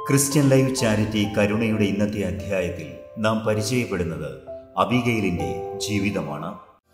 Christian live charity കരുണയുടെ ഇന്നത്തെ അധ്യായത്തിൽ നാം പരിചയപ്പെടുന്നത് അബിഗയിലിന്റെ ജീവിതമാണ്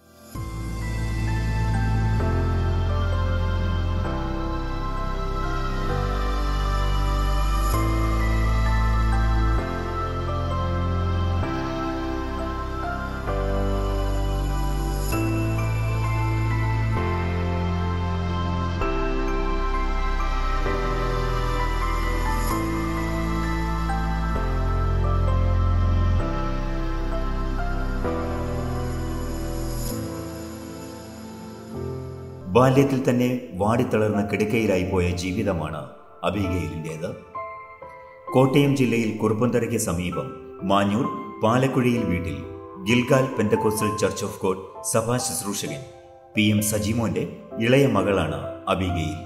ബാല്യത്തിൽ തന്നെ വാടിത്തളർന്ന കിടക്കയിലായി പോയ ജീവിതമാണ് അബിഗയിലിൻ്റേത് കോട്ടയം ജില്ലയിൽ കുറുപ്പന്തറയ്ക്ക് സമീപം മാഞ്ഞൂർ പാലക്കുഴിയിൽ വീട്ടിൽ Gilgal pentecostal church of God സഭാ ശുശ്രൂഷകൻ പി എം സജിമോന്റെ ഇളയ മകളാണ് അബിഗയിൽ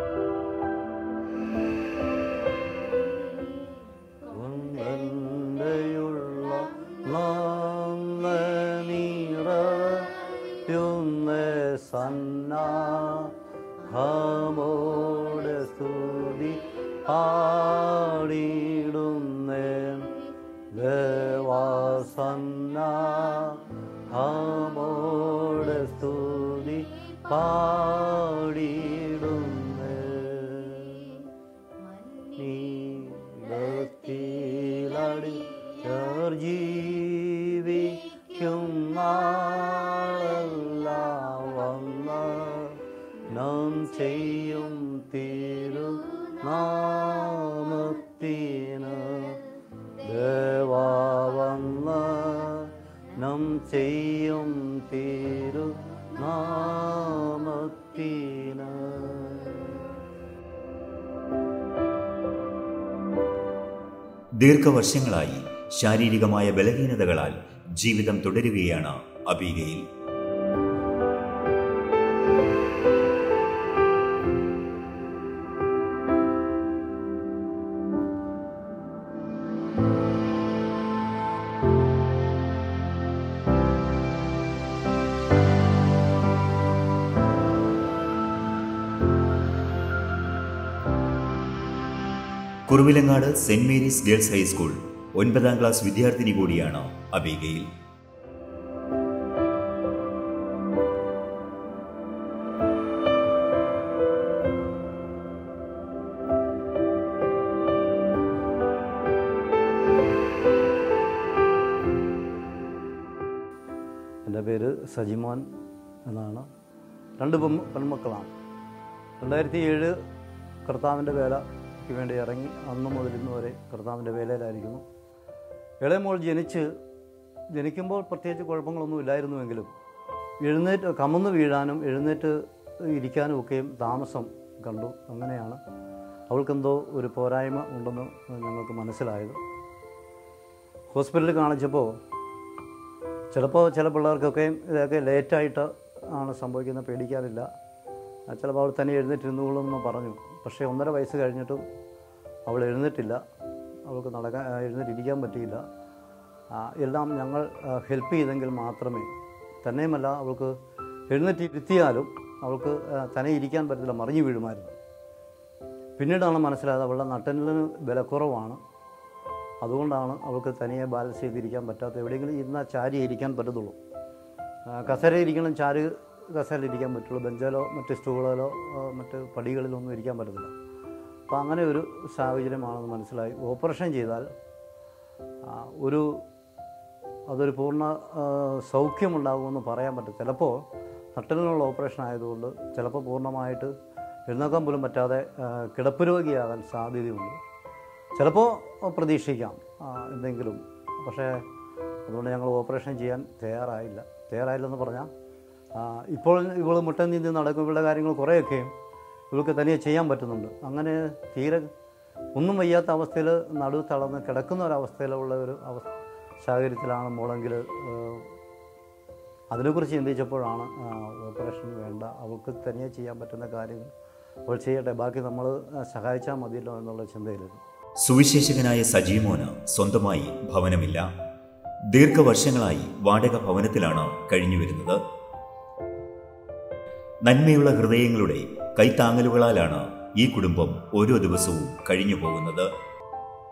ഉന്നതയുള്ള നന്ദ നിറയുന്ന സന്നാഹമോടെ സ്തുതി പാടിയിടുന്ന ദേവാസന്നാഹമോടെ സ്തുതി പാടിയിടുന്ന നീളത്തിലടി ജീവിക്കും നാളെല്ലാം വന്ന് നാം ചെയ്യും തിരു നാമത്തിന് ദേവാ വന്ന് നാം ചെയ്യും തിരു നാമത്തിന് ദീർഘവർഷങ്ങളായി ശാരീരികമായ ബലഹീനതകളാൽ ജീവിതം തുടരുകയാണ് Abigail Kuravilangad saint Mary's girls high school ഒൻപതാം ക്ലാസ് വിദ്യാർത്ഥിനി കൂടിയാണ് അബിഗയിൽ എൻ്റെ പേര് സജിമോൻ എന്നാണ് രണ്ട് പെൺ പെൺമക്കളാണ് രണ്ടായിരത്തി ഏഴ് കർത്താവിൻ്റെ വേലയ്ക്ക് വേണ്ടി ഇറങ്ങി അന്ന് മുതൽ ഇന്ന് വരെ കർത്താവിൻ്റെ വേലയിലായിരിക്കുന്നു ഇളയ മോൾ ജനിച്ച് ജനിക്കുമ്പോൾ പ്രത്യേകിച്ച് കുഴപ്പങ്ങളൊന്നും ഇല്ലായിരുന്നുവെങ്കിലും എഴുന്നേറ്റ് കമന്ന് വീഴാനും എഴുന്നേറ്റ് ഇരിക്കാനും ഒക്കെയും താമസം കണ്ടു അങ്ങനെയാണ് അവൾക്കെന്തോ ഒരു പോരായ്മ ഉണ്ടെന്ന് ഞങ്ങൾക്ക് മനസ്സിലായത് ഹോസ്പിറ്റലിൽ കാണിച്ചപ്പോൾ ചിലപ്പോൾ ചില പിള്ളേർക്കൊക്കെ ഇതൊക്കെ ലേറ്റായിട്ട് ആണ് സംഭവിക്കുന്നത് പേടിക്കാറില്ല ആ, ചിലപ്പോൾ അവൾ തന്നെ എഴുന്നേറ്റിരുന്നുകൊള്ളുമെന്ന് പറഞ്ഞു പക്ഷേ ഒന്നര വയസ്സ് കഴിഞ്ഞിട്ടും അവൾ എഴുന്നേറ്റില്ല അവൾക്ക് നടക്കാൻ ആ, എഴുന്നേറ്റിരിക്കാൻ പറ്റിയില്ല ആ, എല്ലാം ഞങ്ങൾ ഹെൽപ്പ് ചെയ്തെങ്കിൽ മാത്രമേ തന്നെയുമല്ല അവൾക്ക് എഴുന്നേറ്റിരുത്തിയാലും അവൾക്ക് ആ, തന്നെ ഇരിക്കാൻ പറ്റത്തില്ല മറിഞ്ഞു വീഴുമായിരുന്നു പിന്നീടാണ് മനസ്സിലായത് അവളുടെ നട്ടലിന് ബലക്കുറവാണ് അതുകൊണ്ടാണ് അവൾക്ക് തനിയെ ബാലൻസ് ചെയ്തിരിക്കാൻ പറ്റാത്ത എവിടെയെങ്കിലും ഇരുന്നാൽ ചാരി ഇരിക്കാൻ പറ്റത്തുള്ളൂ ആ, കസേര ഇരിക്കണം ചാര് കസേരയിൽ ഇരിക്കാൻ പറ്റുള്ളൂ ബെഞ്ചിലോ മറ്റ് സ്റ്റൂളിലോ ആ, മറ്റ് പടികളിലൊന്നും ഇരിക്കാൻ പറ്റത്തില്ല അപ്പോൾ അങ്ങനെ ഒരു സാഹചര്യമാണെന്ന് മനസ്സിലായി ഓപ്പറേഷൻ ചെയ്താൽ ആ, ഒരു അതൊരു പൂർണ്ണ ആ, സൗഖ്യമുണ്ടാകുമെന്ന് പറയാൻ പറ്റും ചിലപ്പോൾ നട്ടലിനുള്ള ഓപ്പറേഷൻ ആയതുകൊണ്ട് ചിലപ്പോൾ പൂർണ്ണമായിട്ട് എഴുന്നേക്കാൻ പോലും പറ്റാതെ ആ, കിടപ്പ് രോഗിയാകാൻ സാധ്യതയുണ്ട് ചിലപ്പോൾ പ്രതീക്ഷിക്കാം ആ, എന്തെങ്കിലും പക്ഷേ അതുകൊണ്ട് ഞങ്ങൾ ഓപ്പറേഷൻ ചെയ്യാൻ തയ്യാറായില്ല തയ്യാറായില്ലെന്ന് പറഞ്ഞാൽ ആ, ഇപ്പോൾ ഇവൾ മുട്ട നീന്തി നടക്കും ഇവളുടെ കാര്യങ്ങൾ കുറേയൊക്കെയും ഇവൾക്ക് തനിയെ ചെയ്യാൻ പറ്റുന്നുണ്ട് അങ്ങനെ തീരെ ഒന്നും വയ്യാത്ത അവസ്ഥയിൽ നടു തളർന്ന് കിടക്കുന്ന ഒരവസ്ഥയിലുള്ള ഒരു അവസ്ഥ സാഹചര്യത്തിലാണ് മോളെങ്കിൽ അതിനെക്കുറിച്ച് ചിന്തിച്ചപ്പോഴാണ് ആ, ഓപ്പറേഷൻ വേണ്ട അവൾക്ക് തനിയെ ചെയ്യാൻ പറ്റുന്ന കാര്യങ്ങൾ അവൾ ചെയ്യട്ടെ ബാക്കി നമ്മൾ സഹായിച്ചാൽ മതിയല്ലോ എന്നുള്ള ചിന്തയിലായിരുന്നു സുവിശേഷകനായ സജീമോന് സ്വന്തമായി ഭവനമില്ല ദീർഘവർഷങ്ങളായി വാടക ഭവനത്തിലാണ് കഴിഞ്ഞുവരുന്നത് നന്മയുള്ള ഹൃദയങ്ങളുടെ കൈത്താങ്ങലുകളാലാണ് ഈ കുടുംബം ഓരോ ദിവസവും കഴിഞ്ഞു പോകുന്നത്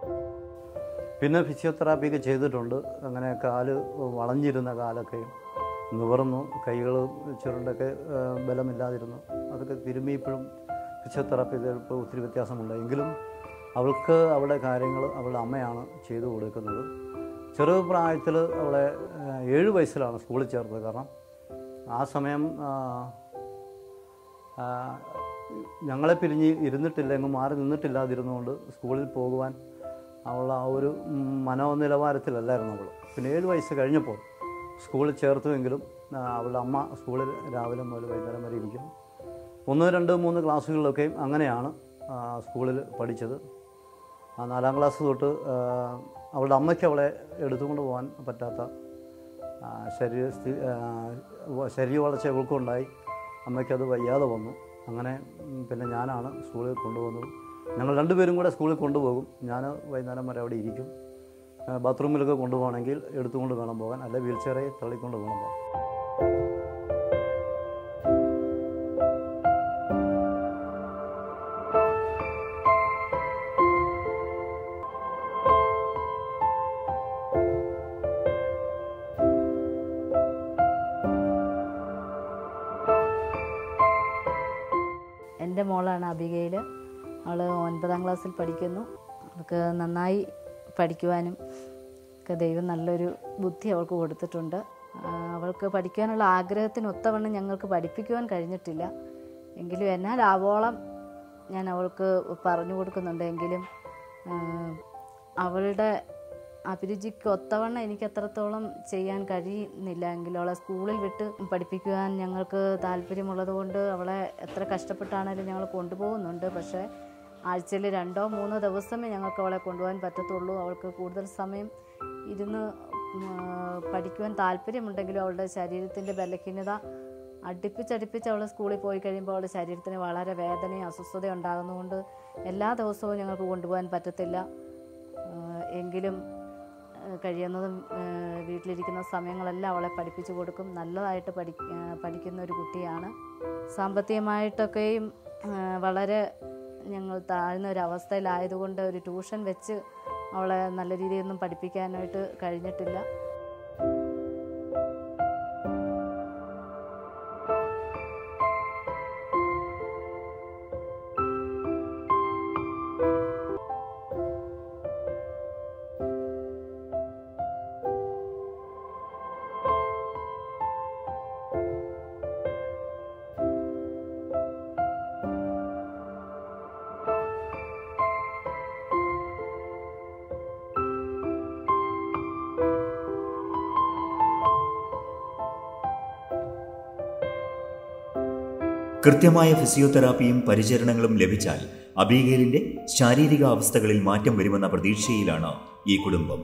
പിന്നെ ഫിസിയോതെറാപ്പിയൊക്കെ ചെയ്തിട്ടുണ്ട് അങ്ങനെ കാല് വളഞ്ഞിരുന്ന കാലൊക്കെയും നിവർന്നു കൈകൾ ചുരുണ്ടൊക്കെ ആ, ബലമില്ലാതിരുന്നു അതൊക്കെ തിരുമ്മിയപ്പോഴും ഫിസിയോതെറാപ്പി ചെയ്തപ്പോൾ ഒത്തിരി വ്യത്യാസമുണ്ട് എങ്കിലും അവൾക്ക് അവളുടെ കാര്യങ്ങൾ അവളുടെ അമ്മയാണ് ചെയ്തു കൊടുക്കുന്നത് ചെറു പ്രായത്തിൽ അവളെ ആ, ഏഴ് വയസ്സിലാണ് സ്കൂളിൽ ചേർത്തത് കാരണം ആ സമയം ആ, ആ, ഞങ്ങളെ പിരിഞ്ഞ് ഇരുന്നിട്ടില്ല എങ്ങും മാറി നിന്നിട്ടില്ലാതിരുന്നുകൊണ്ട് സ്കൂളിൽ പോകുവാൻ അവൾ ആ ഒരു ഉം, മനോനിലവാരത്തിലല്ലായിരുന്നു അവൾ പിന്നെ ഏഴ് വയസ്സ് കഴിഞ്ഞപ്പോൾ സ്കൂളിൽ ചേർത്തുവെങ്കിലും ആ, അവളുടെ അമ്മ സ്കൂളിൽ രാവിലെ മുതൽ വൈകുന്നേരം വരെ ഇരിക്കും ഒന്ന് രണ്ട് മൂന്ന് ക്ലാസ്സുകളിലൊക്കെയും അങ്ങനെയാണ് ആ, സ്കൂളിൽ പഠിച്ചത് ആ നാലാം ക്ലാസ് തൊട്ട് ആ, അവളുടെ അമ്മയ്ക്ക് അവളെ എടുത്തുകൊണ്ട് പോകാൻ പറ്റാത്ത ആ, ശരീര സ്ഥി- ആ, വ- ശരീര വളർച്ച അവൾക്കുണ്ടായി അമ്മയ്ക്കത് വയ്യാതെ വന്നു അങ്ങനെ ഉം, പിന്നെ ഞാനാണ് സ്കൂളിൽ കൊണ്ടുപോകുന്നത് ഞങ്ങൾ രണ്ടുപേരും കൂടെ സ്കൂളിൽ കൊണ്ടുപോകും ഞാൻ വൈകുന്നേരം വരെ അവിടെ ഇരിക്കും ആ, ബാത്റൂമിലൊക്കെ കൊണ്ടുപോകണമെങ്കിൽ എടുത്തുകൊണ്ട് വേണം പോകാൻ അല്ലെ വീൽ ചെയറെ തള്ളിക്കൊണ്ട് വേണം പോകാൻ എൻ്റെ മോളാണ് അബികയിൽ അവൾ ഒൻപതാം ക്ലാസ്സിൽ പഠിക്കുന്നു അവൾക്ക് നന്നായി പഠിക്കുവാനും ഒക്കെ ദൈവം നല്ലൊരു ബുദ്ധി അവൾക്ക് കൊടുത്തിട്ടുണ്ട് ആ, അവൾക്ക് പഠിക്കാനുള്ള ആഗ്രഹത്തിന് ഒത്തവണ്ണം ഞങ്ങൾക്ക് പഠിപ്പിക്കുവാൻ കഴിഞ്ഞിട്ടില്ല എങ്കിലും എന്നാൽ ആവോളം ഞാൻ അവൾക്ക് പറഞ്ഞു കൊടുക്കുന്നുണ്ട് എങ്കിലും ആ, അവളുടെ അഭിരുചിക്ക് ഒത്തവണ്ണം എനിക്ക് എത്രത്തോളം ചെയ്യാൻ കഴിയുന്നില്ല എങ്കിലും അവളെ സ്കൂളിൽ വിട്ട് പഠിപ്പിക്കുവാൻ ഞങ്ങൾക്ക് താല്പര്യമുള്ളത് കൊണ്ട് അവളെ എത്ര കഷ്ടപ്പെട്ടാണേലും ഞങ്ങൾ കൊണ്ടുപോകുന്നുണ്ട് പക്ഷേ ആഴ്ചയിൽ രണ്ടോ മൂന്നോ ദിവസമേ ഞങ്ങൾക്ക് അവളെ കൊണ്ടുപോകാൻ പറ്റത്തുള്ളൂ അവൾക്ക് കൂടുതൽ സമയം ഇരുന്ന് ഉം, ആ, പഠിക്കുവാൻ താല്പര്യമുണ്ടെങ്കിലും അവളുടെ ശരീരത്തിൻ്റെ ബലഹീനത അടുപ്പിച്ചടുപ്പിച്ച് അവൾ സ്കൂളിൽ പോയി കഴിയുമ്പോൾ അവളുടെ ശരീരത്തിന് വളരെ വേദനയും അസ്വസ്ഥതയും ഉണ്ടാകുന്നതുകൊണ്ട് എല്ലാ ദിവസവും ഞങ്ങൾക്ക് കൊണ്ടുപോകാൻ പറ്റത്തില്ല ആഹ് എങ്കിലും ആഹ് കഴിയുന്നതും ആഹ് വീട്ടിലിരിക്കുന്ന സമയങ്ങളെല്ലാം അവളെ പഠിപ്പിച്ചു കൊടുക്കും നല്ലതായിട്ട് പഠി ആഹ് പഠിക്കുന്ന ഒരു കുട്ടിയാണ് സാമ്പത്തികമായിട്ടൊക്കെയും ആഹ് വളരെ ഞങ്ങൾ താഴ്ന്ന ഒരു അവസ്ഥയിലായതുകൊണ്ട് ഒരു ട്യൂഷൻ വെച്ച് അവളെ നല്ല രീതിയിലൊന്നും പഠിപ്പിക്കാനായിട്ട് കഴിഞ്ഞിട്ടില്ല കൃത്യമായ ഫിസിയോതെറാപ്പിയും പരിചരണങ്ങളും ലഭിച്ചാൽ അബീഗേലിന്റെ ശാരീരിക അവസ്ഥകളിൽ മാറ്റം വരുമെന്ന പ്രതീക്ഷയിലാണ് ഈ കുടുംബം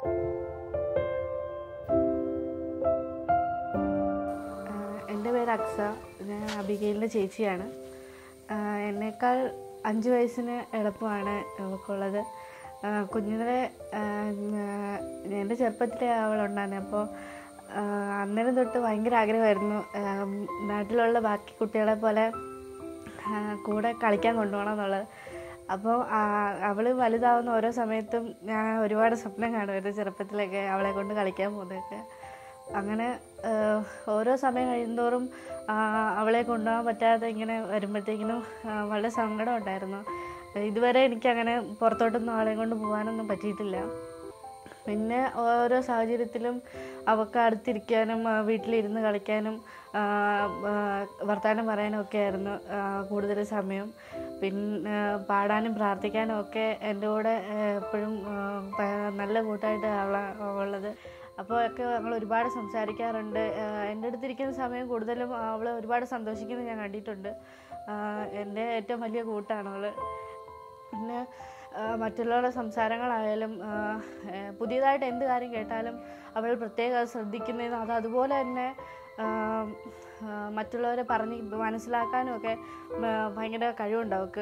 ആഹ് എൻ്റെ പേര് അക്സ ഞാൻ അബിഗയിലിൻ്റെ ചേച്ചിയാണ് ആഹ് എന്നേക്കാൾ അഞ്ച് വയസ്സിന് എളുപ്പമാണ് അവൾക്കുള്ളത് ആഹ് കുഞ്ഞിനെ എൻ്റെ ചെറുപ്പത്തിലെ അവളുണ്ടായിരുന്നു അപ്പോൾ അന്നേരം തൊട്ട് ഭയങ്കര ആഗ്രഹമായിരുന്നു ആഹ് നാട്ടിലുള്ള ബാക്കി കുട്ടികളെ പോലെ ആഹ് കൂടെ കളിക്കാൻ കൊണ്ടുപോകണം എന്നുള്ളത് അപ്പോൾ അവൾ വലുതാവുന്ന ഓരോ സമയത്തും ഞാൻ ഒരുപാട് സ്വപ്നം കാണുമായിരുന്നു ചെറുപ്പത്തിലൊക്കെ അവളെ കൊണ്ട് കളിക്കാൻ പോകുന്നതൊക്കെ അങ്ങനെ ആഹ് ഓരോ സമയം കഴിയുന്തോറും ആഹ് അവളെ കൊണ്ടുപോകാൻ പറ്റാതെ ഇങ്ങനെ വരുമ്പോഴത്തേക്കിനും ആഹ് വളരെ സങ്കടം ഉണ്ടായിരുന്നു ഇതുവരെ എനിക്കങ്ങനെ പുറത്തോട്ടൊന്നും ആളെ കൊണ്ട് പോകാനൊന്നും പറ്റിയിട്ടില്ല പിന്നെ ഓരോ സാഹചര്യത്തിലും അവൾക്ക് അടുത്തിരിക്കാനും ആ, വീട്ടിലിരുന്ന് കളിക്കാനും ആ, ആ, വർത്തമാനം പറയാനും ഒക്കെ ആയിരുന്നു കൂടുതൽ സമയം പിന്നെ പാടാനും പ്രാർത്ഥിക്കാനും ഒക്കെ എൻ്റെ കൂടെ ആ, എപ്പോഴും ആ, പ- നല്ല കൂട്ടായിട്ട് അവള ഉള്ളത് അപ്പോൾ ഒക്കെ ഞങ്ങൾ ഒരുപാട് സംസാരിക്കാറുണ്ട് ആ, എൻ്റെ അടുത്തിരിക്കുന്ന സമയം കൂടുതലും അവൾ ഒരുപാട് സന്തോഷിക്കുന്നത് ഞാൻ കണ്ടിട്ടുണ്ട് ആ, എൻ്റെ ഏറ്റവും വലിയ കൂട്ടാണ് അവൾ പിന്നെ ആ, മറ്റുള്ളവരുടെ സംസാരങ്ങളായാലും ആ, ഏ, പുതിയതായിട്ട് എന്ത് കാര്യം കേട്ടാലും അവൾ പ്രത്യേകം അത് ശ്രദ്ധിക്കുന്നതിന് അത് അതുപോലെ തന്നെ ആ, ആ, മറ്റുള്ളവരെ പറഞ്ഞ് മനസ്സിലാക്കാനും ഒക്കെ ആ, ഭയങ്കര കഴിവുണ്ട് അവൾക്ക്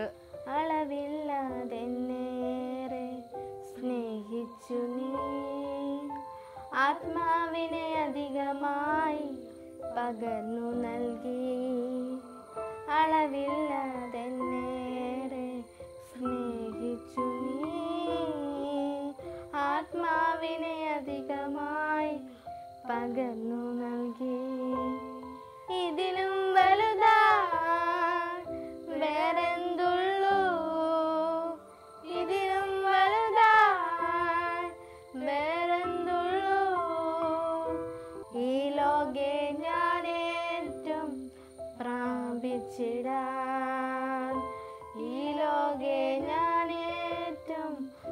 അളവില്ലാതെന്നേറെ സ്നേഹിച്ചു നീ ആത്മാവിനെ അധികമായി പകർന്നു നൽകി അളവില്ലാതെന്നേറെ സ്നേഹിച്ചു നീ പകർന്നു നൽകി ഇതിലും വലുതാ വേറെന്തുള്ളൂ ഇതിലും വലുതാ വേറെന്തുള്ളൂ ഈ ലോകെ ഞാനേറ്റം പ്രാപിച്ചിടാൻ ഈ ലോകെ ഞാനേറ്റം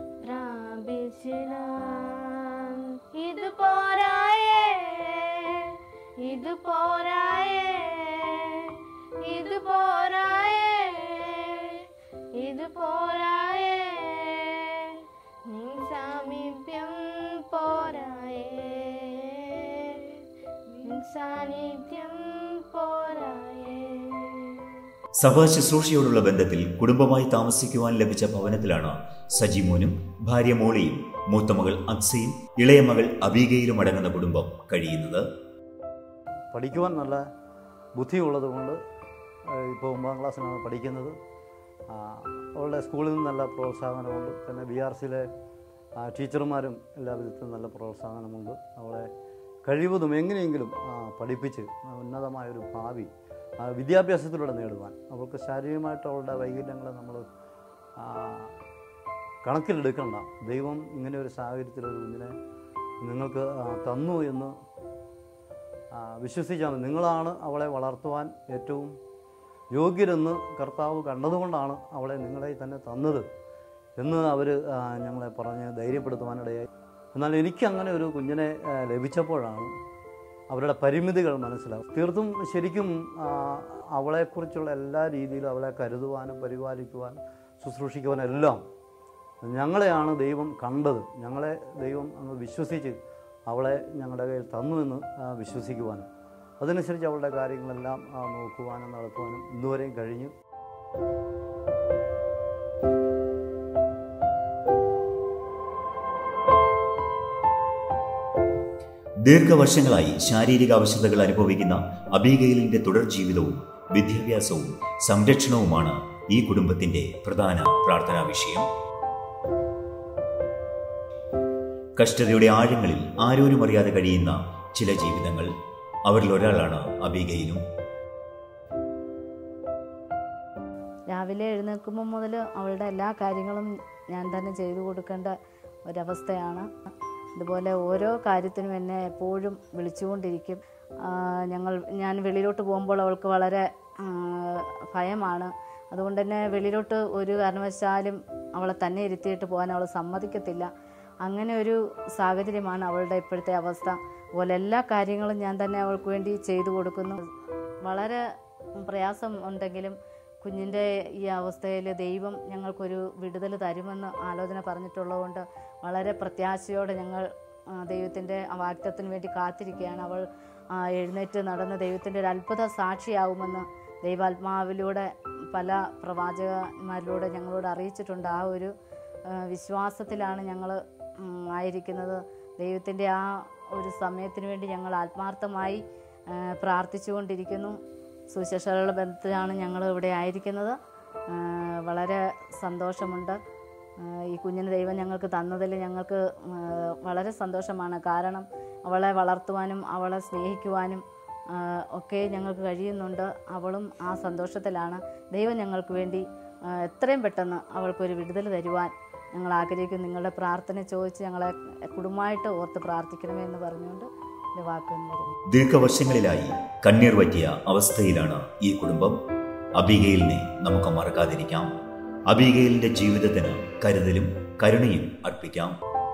പ്രാപിച്ചിടാൻ ഇത് പോരായേ ഇത് പോരായേ ഇത് പോരായേ ഇത് പോരായേ നിൻ സാമീപ്യം പോരായേ നിൻ സാന്നിധ്യം പോരായേ സഭാ ശുശ്രൂഷയോടുള്ള ബന്ധത്തിൽ കുടുംബമായി താമസിക്കുവാൻ ലഭിച്ച ഭവനത്തിലാണ് സജിമോനും ഭാര്യ മോളിയും മൂത്ത മകൾ അക്സയും ഇളയ മകൾ അബീഗയിലും അടങ്ങുന്ന കുടുംബം കഴിയുന്നത് പഠിക്കുവാൻ നല്ല ബുദ്ധിയുള്ളത് കൊണ്ട് ഇപ്പോൾ ഒമ്പതാം ക്ലാസ്സിലാണ് പഠിക്കുന്നത് ആ, അവളുടെ സ്കൂളിൽ നിന്ന് നല്ല പ്രോത്സാഹനമുണ്ട് പിന്നെ ബി ആർ സിയിലെ ടീച്ചർമാരും എല്ലാ വിധത്തിലും നല്ല പ്രോത്സാഹനമുണ്ട് അവളെ കഴിവതും എങ്ങനെയെങ്കിലും ആ, പഠിപ്പിച്ച് ഉന്നതമായൊരു ഭാവി ആ, വിദ്യാഭ്യാസത്തിലൂടെ നേടുവാൻ അവൾക്ക് ശാരീരികമായിട്ട് അവളുടെ വൈകല്യങ്ങളെ നമ്മൾ കണക്കിലെടുക്കണ്ട ദൈവം ഇങ്ങനെ ഒരു സാഹചര്യത്തിൽ ഒരു കുഞ്ഞിനെ നിങ്ങൾക്ക് ആ, തന്നു എന്ന് ആ, വിശ്വസിച്ചാൽ മതി നിങ്ങളാണ് അവളെ വളർത്തുവാൻ ഏറ്റവും യോഗ്യരെന്ന് കർത്താവ് കണ്ടതുകൊണ്ടാണ് അവളെ നിങ്ങളെ തന്നെ തന്നത് എന്ന് അവർ ഞങ്ങളെ പറഞ്ഞ് ധൈര്യപ്പെടുത്തുവാനിടയായി എന്നാൽ എനിക്ക് അങ്ങനെ ഒരു കുഞ്ഞിനെ ആ, ലഭിച്ചപ്പോഴാണ് അവരുടെ പരിമിതികൾ മനസ്സിലാവും തീർത്തും ശരിക്കും ആ, അവളെക്കുറിച്ചുള്ള എല്ലാ രീതിയിലും അവളെ കരുതുവാനും പരിപാലിക്കുവാനും ശുശ്രൂഷിക്കുവാനും എല്ലാം ഞങ്ങളെയാണ് ദൈവം കണ്ടത് ഞങ്ങളെ ദൈവം അങ്ങ് വിശ്വസിച്ച് അവളെ ഞങ്ങളുടെ കയ്യിൽ തന്നു എന്ന് ആ, വിശ്വസിക്കുവാനും അതനുസരിച്ച് അവളുടെ കാര്യങ്ങളെല്ലാം ആ, നോക്കുവാനും നടത്തുവാനും ഇന്നുവരെയും കഴിഞ്ഞു ദീർഘവർഷങ്ങളായി ശാരീരിക അവശതകൾ അനുഭവിക്കുന്ന അബീഗയിലിന്റെ തുടർ ജീവിതവും വിദ്യാഭ്യാസവും സംരക്ഷണവുമാണ് ഈ കുടുംബത്തിന്റെ പ്രധാന പ്രാർത്ഥനാ വിഷയം കഷ്ടതയുടെ ആഴങ്ങളിൽ ആരോരും അറിയാതെ കഴിയുന്ന ചില ജീവിതങ്ങൾ അവരിൽ ഒരാളാണ് അബീഗയിലും രാവിലെ എഴുന്നേൽക്കുമ്പോൾ മുതൽ അവളുടെ എല്ലാ കാര്യങ്ങളും ഞാൻ തന്നെ ചെയ്തു കൊടുക്കേണ്ട ഒരവസ്ഥയാണ് ഇതുപോലെ ഓരോ കാര്യത്തിനും എന്നെ എപ്പോഴും വിളിച്ചുകൊണ്ടിരിക്കും ആ, ഞങ്ങൾ ഞാൻ വെളിയിലോട്ട് പോകുമ്പോൾ അവൾക്ക് വളരെ ആ, ഭയമാണ് അതുകൊണ്ട് തന്നെ വെളിയിലോട്ട് ഒരു കാരണവശാലും അവളെ തന്നെ ഇരുത്തിയിട്ട് പോകാൻ അവൾ സമ്മതിക്കത്തില്ല അങ്ങനെ ഒരു സാഹചര്യമാണ് അവളുടെ ഇപ്പോഴത്തെ അവസ്ഥ അതുപോലെ എല്ലാ കാര്യങ്ങളും ഞാൻ തന്നെ അവൾക്ക് വേണ്ടി ചെയ്തു കൊടുക്കുന്നു വളരെ പ്രയാസം ഉണ്ടെങ്കിലും കുഞ്ഞിൻ്റെ ഈ അവസ്ഥയിൽ ദൈവം ഞങ്ങൾക്കൊരു വിടുതൽ തരുമെന്ന് ആലോചന പറഞ്ഞിട്ടുള്ളതുകൊണ്ട് വളരെ പ്രത്യാശയോടെ ഞങ്ങൾ ദൈവത്തിൻ്റെ വാക്തത്തിന് വേണ്ടി കാത്തിരിക്കുകയാണ് അവൾ ആ, എഴുന്നേറ്റ് നടന്ന് ദൈവത്തിൻ്റെ ഒരു അത്ഭുത സാക്ഷിയാവുമെന്ന് ദൈവാത്മാവിലൂടെ പല പ്രവാചകന്മാരിലൂടെ ഞങ്ങളോട് അറിയിച്ചിട്ടുണ്ട് ആ ഒരു ആ, വിശ്വാസത്തിലാണ് ഞങ്ങൾ ആയിരിക്കുന്നത് ദൈവത്തിൻ്റെ ആ ഒരു സമയത്തിന് വേണ്ടി ഞങ്ങൾ ആത്മാർത്ഥമായി ആ, പ്രാർത്ഥിച്ചുകൊണ്ടിരിക്കുന്നു സുശേഷകളുടെ ബന്ധത്തിലാണ് ഞങ്ങൾ ഇവിടെ ആയിരിക്കുന്നത് ആ, വളരെ സന്തോഷമുണ്ട് ആ, ഈ കുഞ്ഞിന് ദൈവം ഞങ്ങൾക്ക് തന്നതിൽ ഞങ്ങൾക്ക് ആ, വളരെ സന്തോഷമാണ് കാരണം അവളെ വളർത്തുവാനും അവളെ സ്നേഹിക്കുവാനും ആ, ഒക്കെ ഞങ്ങൾക്ക് കഴിയുന്നുണ്ട് അവളും ആ സന്തോഷത്തിലാണ് ദൈവം ഞങ്ങൾക്ക് വേണ്ടി ആ, എത്രയും പെട്ടെന്ന് അവൾക്കൊരു വിടുതൽ തരുവാൻ ഞങ്ങൾ ആഗ്രഹിക്കുന്നു നിങ്ങളുടെ പ്രാർത്ഥന ചോദിച്ച് ഞങ്ങളെ കുടുംബമായിട്ട് ഓർത്ത് പ്രാർത്ഥിക്കണമേ എന്ന് പറഞ്ഞുകൊണ്ട് എൻ്റെ വാക്കുകൾ വരുന്നു ദീർഘവർഷങ്ങളിലായി കണ്ണീർ പറ്റിയ അവസ്ഥയിലാണ് ഈ കുടുംബം അബിഗയിലിനെ നമുക്ക് മറക്കാതിരിക്കാം അബിഗയിലിന്റെ ജീവിതത്തിന് കരുതലും കരുണയും അർപ്പിക്കാം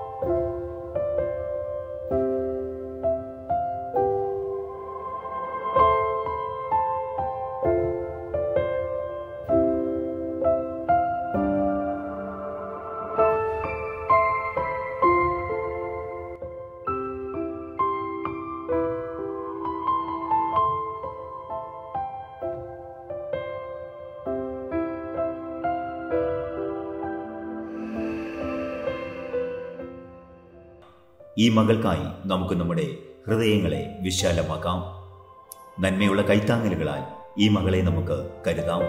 ഈ മകൾക്കായി നമുക്ക് നമ്മുടെ ഹൃദയങ്ങളെ വിശാലമാക്കാം നന്മയുള്ള കൈത്താങ്ങലുകളാൽ ഈ മകളെ നമുക്ക് കരുതാം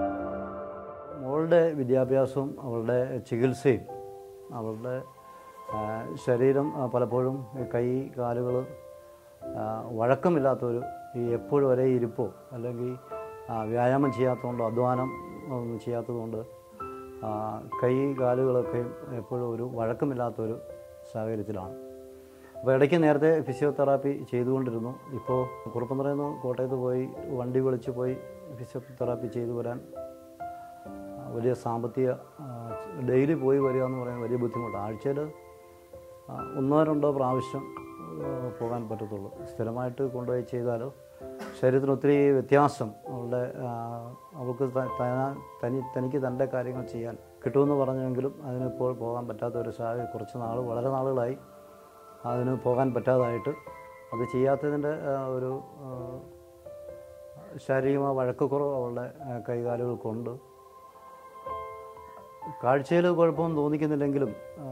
മോളുടെ വിദ്യാഭ്യാസവും അവളുടെ ചികിത്സയും അവളുടെ ആ, ശരീരം ആ, പലപ്പോഴും ഈ കൈ കാലുകൾ വഴക്കമില്ലാത്തൊരു ഈ എപ്പോഴും ഒരേ ഇരിപ്പോ അല്ലെങ്കിൽ ആ, വ്യായാമം ചെയ്യാത്തതുകൊണ്ടോ അധ്വാനം ഒന്നും ചെയ്യാത്തതുകൊണ്ട് ആ, കൈ കാലുകളൊക്കെ എപ്പോഴും ഒരു വഴക്കമില്ലാത്തൊരു സാഹചര്യത്തിലാണ് അപ്പോൾ ഇടയ്ക്ക് നേരത്തെ ഫിസിയോതെറാപ്പി ചെയ്തുകൊണ്ടിരുന്നു ഇപ്പോൾ കുറുപ്പന്തറയിൽ നിന്ന് കോട്ടയത്ത് പോയി വണ്ടി വിളിച്ച് പോയി ഫിസിയോതെറാപ്പി ചെയ്തു വരാൻ ആ, വലിയ സാമ്പത്തിക ആ, ഡെയിലി പോയി വരിക എന്ന് പറയുന്നത് വലിയ ബുദ്ധിമുട്ടാണ് ആഴ്ചയിൽ ഒന്നോ രണ്ടോ പ്രാവശ്യം ആ, പോകാൻ പറ്റത്തുള്ളൂ സ്ഥിരമായിട്ട് കൊണ്ടുപോയി ചെയ്താൽ ശരീരത്തിന് ഒത്തിരി വ്യത്യാസം അവളുടെ ആ, അവൾക്ക് ത- തന- തനി തനിക്ക് തൻ്റെ കാര്യങ്ങൾ ചെയ്യാൻ കിട്ടുമെന്ന് പറഞ്ഞെങ്കിലും അതിനിപ്പോൾ പോകാൻ പറ്റാത്ത ഒരു സാഹചര്യം കുറച്ച് നാൾ വളരെ നാളുകളായി അതിന് പോകാൻ പറ്റാതായിട്ട് അത് ചെയ്യാത്തതിൻ്റെ ആ, ഒരു ആ, ശാരീരികമായ വഴക്കക്കുറവ് അവളുടെ ആ, കൈകാലുകൾക്കുണ്ട് കാഴ്ചയിൽ കുഴപ്പമൊന്നും തോന്നിക്കുന്നില്ലെങ്കിലും ആ,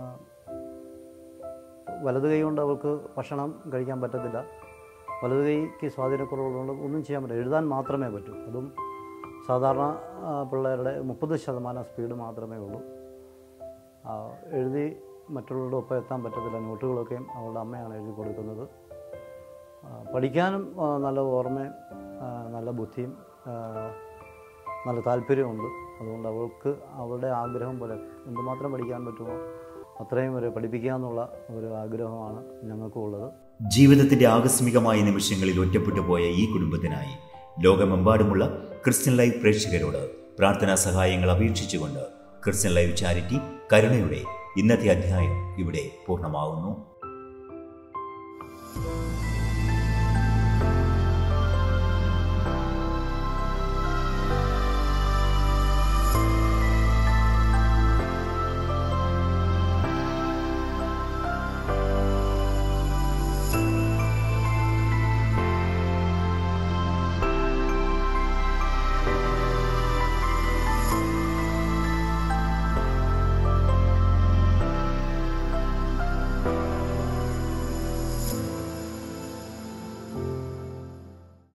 വലത് കൈ കൊണ്ട് അവൾക്ക് ഭക്ഷണം കഴിക്കാൻ പറ്റത്തില്ല വലത് കൈക്ക് സ്വാധീനക്കുറവുള്ളതുകൊണ്ട് ഒന്നും ചെയ്യാൻ പറ്റില്ല എഴുതാൻ മാത്രമേ പറ്റൂ അതും സാധാരണ ആ, പിള്ളേരുടെ മുപ്പത് ശതമാനം സ്പീഡ് മാത്രമേ ഉള്ളൂ ആ, എഴുതി മറ്റുള്ളവരുടെ ഒപ്പം എത്താൻ പറ്റത്തില്ല നോട്ടുകളൊക്കെയും അവളുടെ അമ്മയാണ് എഴുതി കൊടുക്കുന്നത് ആ, പഠിക്കാനും ആ, നല്ല ഓർമ്മയും ആ, നല്ല ബുദ്ധിയും ആ, നല്ല താല്പര്യമുണ്ട് അതുകൊണ്ട് അവൾക്ക് അവളുടെ ആഗ്രഹം പോലെ എന്തുമാത്രം പഠിക്കാൻ പറ്റുമോ അത്രയും വരെ പഠിപ്പിക്കുക എന്നുള്ള ഒരു ആഗ്രഹമാണ് ഞങ്ങൾക്കും ഉള്ളത് ജീവിതത്തിന്റെ ആകസ്മികമായ നിമിഷങ്ങളിൽ ഒറ്റപ്പെട്ടു പോയ ഈ കുടുംബത്തിനായി ലോകമെമ്പാടുമുള്ള ക്രിസ്ത്യൻ ലൈവ് പ്രേക്ഷകരോട് പ്രാർത്ഥനാ സഹായങ്ങൾ അപേക്ഷിച്ചുകൊണ്ട് ക്രിസ്ത്യൻ ലൈവ് ചാരിറ്റി കരുണയുടെ ഇന്നത്തെ അധ്യായം ഇവിടെ പൂർണ്ണമാകുന്നു